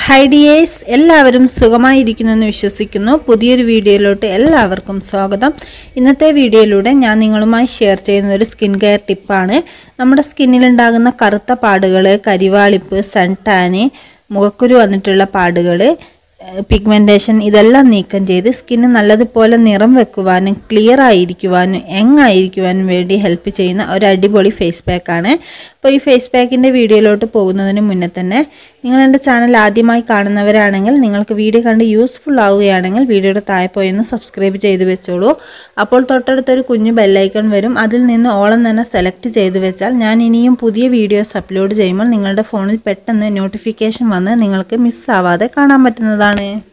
hi dears എല്ലാവരും സുഖമായിരിക്കുന്നെന്ന് വിശ്വസിക്കുന്നു പുതിയൊരു വീഡിയോയിലോട്ട് എല്ലാവർക്കും സ്വാഗതം ഇന്നത്തെ വീഡിയോയിലൂടെ ഞാൻ നിങ്ങളുമായി ഷെയർ ചെയ്യുന്ന ഒരു സ്കിൻ കെയർ ടിപ്പാണ് നമ്മുടെ സ്കിന്നിലുണ്ടാകുന്ന കറുത്ത പാടുകൾ കരിവാളിപ്പ് സൺ ടാന് മുഖക്കുരു വന്നിട്ടുള്ള പാടുകൾ പിഗ്മെൻറ്റേഷൻ ഇതെല്ലാം നീക്കം ചെയ്ത് സ്കിന്ന് നല്ലതുപോലെ നിറം വെക്കുവാനും ക്ലിയർ ആയിരിക്കുവാനും യങ് ആയിരിക്കുവാനും വേണ്ടി ഹെൽപ്പ് ചെയ്യുന്ന ഒരു അടിപൊളി ഫേസ് പാക്കാണ് അപ്പോൾ ഈ ഫേസ് പാക്കിൻ്റെ വീഡിയോയിലോട്ട് പോകുന്നതിന് മുന്നേ തന്നെ നിങ്ങൾ എൻ്റെ ചാനൽ ആദ്യമായി കാണുന്നവരാണെങ്കിൽ നിങ്ങൾക്ക് വീഡിയോ കണ്ട് യൂസ്ഫുൾ ആവുകയാണെങ്കിൽ വീഡിയോയുടെ താഴെ പോയി ഒന്ന് സബ്സ്ക്രൈബ് ചെയ്ത് വെച്ചോളൂ അപ്പോൾ തൊട്ടടുത്തൊരു കുഞ്ഞു ബെല്ലൈക്കൺ വരും അതിൽ നിന്ന് ഓളം തന്നെ സെലക്ട് ചെയ്ത് വെച്ചാൽ ഞാൻ ഇനിയും പുതിയ വീഡിയോസ് അപ്ലോഡ് ചെയ്യുമ്പോൾ നിങ്ങളുടെ ഫോണിൽ പെട്ടെന്ന് നോട്ടിഫിക്കേഷൻ വന്ന് നിങ്ങൾക്ക് മിസ്സാവാതെ കാണാൻ പറ്റുന്നതാണ്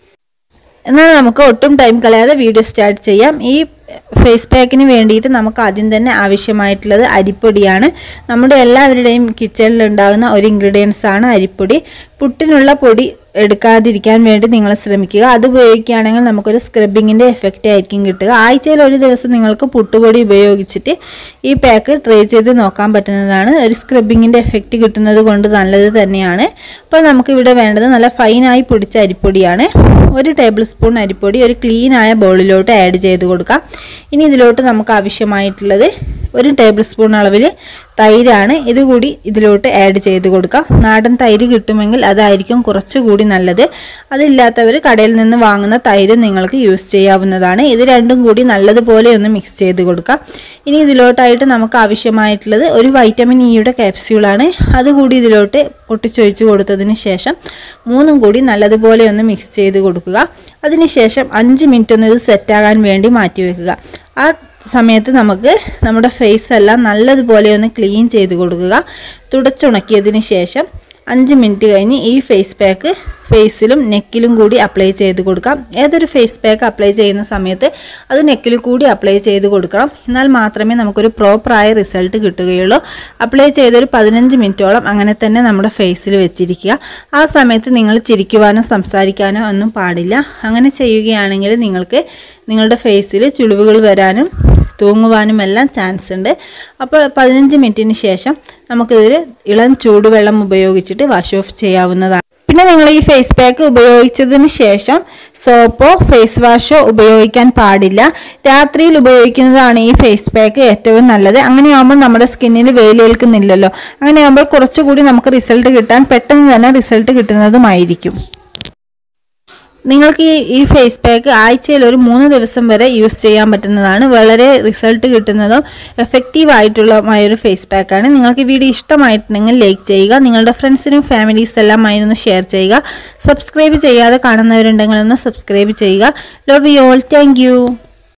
എന്നാൽ നമുക്ക് ഒട്ടും ടൈം കളയാതെ വീഡിയോ സ്റ്റാർട്ട് ചെയ്യാം ഈ ഫേസ് പാക്കിന് വേണ്ടിയിട്ട് നമുക്ക് ആദ്യം തന്നെ ആവശ്യമായിട്ടുള്ളത് അരിപ്പൊടിയാണ് നമ്മുടെ എല്ലാവരുടെയും കിച്ചണിൽ ഉണ്ടാകുന്ന ഒരു ഇൻഗ്രീഡിയൻസ് ആണ് അരിപ്പൊടി പുട്ടിനുള്ള പൊടി എടുക്കാതിരിക്കാൻ വേണ്ടി നിങ്ങൾ ശ്രമിക്കുക അത് ഉപയോഗിക്കുകയാണെങ്കിൽ നമുക്കൊരു സ്ക്രബിങ്ങിൻ്റെ എഫക്റ്റ് ആയിരിക്കും കിട്ടുക ആഴ്ചയിൽ ഒരു ദിവസം നിങ്ങൾക്ക് പുട്ടുപൊടി ഉപയോഗിച്ചിട്ട് ഈ പാക്ക് ട്രൈ ചെയ്ത് നോക്കാൻ പറ്റുന്നതാണ് ഒരു സ്ക്രബിങ്ങിൻ്റെ എഫക്റ്റ് കിട്ടുന്നത് കൊണ്ട് നല്ലത് തന്നെയാണ് അപ്പോൾ നമുക്കിവിടെ വേണ്ടത് നല്ല ഫൈനായി പൊടിച്ച അരിപ്പൊടിയാണ് ഒരു ടേബിൾ സ്പൂൺ അരിപ്പൊടി ഒരു ക്ലീനായ ബൗളിലോട്ട് ആഡ് ചെയ്ത് കൊടുക്കാം ഇനി ഇതിലോട്ട് നമുക്ക് ആവശ്യമായിട്ടുള്ളത് ഒരു ടേബിൾ സ്പൂൺ അളവിൽ തൈരാണ് ഇതുകൂടി ഇതിലോട്ട് ആഡ് ചെയ്ത് കൊടുക്കാം നാടൻ തൈര് കിട്ടുമെങ്കിൽ അതായിരിക്കും കുറച്ചുകൂടി നല്ലത് അതില്ലാത്തവർ കടയിൽ നിന്ന് വാങ്ങുന്ന തൈര് നിങ്ങൾക്ക് യൂസ് ചെയ്യാവുന്നതാണ് ഇത് രണ്ടും കൂടി നല്ലതുപോലെ ഒന്ന് മിക്സ് ചെയ്ത് കൊടുക്കാം ഇനി ഇതിലോട്ടായിട്ട് നമുക്ക് ആവശ്യമായിട്ടുള്ളത് ഒരു വൈറ്റമിൻ ഇയുടെ ക്യാപ്സ്യൂളാണ് അതുകൂടി ഇതിലോട്ട് പൊട്ടിച്ചൊഴിച്ച് കൊടുത്തതിന് ശേഷം മൂന്നും കൂടി നല്ലതുപോലെ ഒന്ന് മിക്സ് ചെയ്ത് കൊടുക്കുക അതിനുശേഷം അഞ്ച് മിനിറ്റ് ഒന്ന് ഇത് സെറ്റാകാൻ വേണ്ടി മാറ്റി വെക്കുക ആ സമയത്ത് നമുക്ക് നമ്മുടെ ഫേസ് എല്ലാം നല്ലതുപോലെ ഒന്ന് ക്ലീൻ ചെയ്ത് കൊടുക്കുക തുടച്ചുണക്കിയതിന് ശേഷം അഞ്ച് മിനിറ്റ് കഴിഞ്ഞ് ഈ ഫേസ് പാക്ക് ഫേസിലും നെക്കിലും കൂടി അപ്ലൈ ചെയ്ത് കൊടുക്കാം ഏതൊരു ഫേസ് പാക്ക് അപ്ലൈ ചെയ്യുന്ന സമയത്ത് അത് നെക്കിൽ കൂടി അപ്ലൈ ചെയ്ത് കൊടുക്കണം എന്നാൽ മാത്രമേ നമുക്കൊരു പ്രോപ്പറായ റിസൾട്ട് കിട്ടുകയുള്ളൂ അപ്ലൈ ചെയ്തൊരു പതിനഞ്ച് മിനിറ്റോളം അങ്ങനെ തന്നെ നമ്മുടെ ഫേസിൽ വെച്ചിരിക്കുക ആ സമയത്ത് നിങ്ങൾ ചിരിക്കുവാനോ സംസാരിക്കാനോ ഒന്നും പാടില്ല അങ്ങനെ ചെയ്യുകയാണെങ്കിൽ നിങ്ങൾക്ക് നിങ്ങളുടെ ഫേസിൽ ചുളിവുകൾ വരാനും തൂങ്ങുവാനും എല്ലാം ചാൻസ് ഉണ്ട് അപ്പോൾ പതിനഞ്ച് മിനിറ്റിന് ശേഷം നമുക്കിതൊരു ഇളം ചൂടുവെള്ളം ഉപയോഗിച്ചിട്ട് വാഷ് ഓഫ് ചെയ്യാവുന്നതാണ് പിന്നെ നിങ്ങൾ ഈ ഫേസ് പാക്ക് ഉപയോഗിച്ചതിന് ശേഷം സോപ്പോ ഫേസ് വാഷോ ഉപയോഗിക്കാൻ പാടില്ല രാത്രിയിൽ ഉപയോഗിക്കുന്നതാണ് ഈ ഫേസ് പാക്ക് ഏറ്റവും നല്ലത് അങ്ങനെയാകുമ്പോൾ നമ്മുടെ സ്കിന്നിന് വെയിലേൽക്കുന്നില്ലല്ലോ അങ്ങനെയാകുമ്പോൾ കുറച്ചുകൂടി നമുക്ക് റിസൾട്ട് കിട്ടാൻ പെട്ടെന്ന് തന്നെ റിസൾട്ട് കിട്ടുന്നതുമായിരിക്കും നിങ്ങൾക്ക് ഈ ഈ ഫേസ് പാക്ക് ആഴ്ചയിൽ ഒരു മൂന്ന് ദിവസം വരെ യൂസ് ചെയ്യാൻ പറ്റുന്നതാണ് വളരെ റിസൾട്ട് കിട്ടുന്നതും എഫക്റ്റീവ് ആയിട്ടുള്ളതുമായ ഫേസ് പാക്കാണ് നിങ്ങൾക്ക് ഈ വീഡിയോ ഇഷ്ടമായിട്ടുണ്ടെങ്കിൽ ലൈക്ക് ചെയ്യുക നിങ്ങളുടെ ഫ്രണ്ട്സിനും ഫാമിലീസ് എല്ലാം അതിനൊന്ന് ഷെയർ ചെയ്യുക സബ്സ്ക്രൈബ് ചെയ്യാതെ കാണുന്നവരുണ്ടെങ്കിൽ ഒന്ന് സബ്സ്ക്രൈബ് ചെയ്യുക ലവ് യു ഓൾ താങ്ക്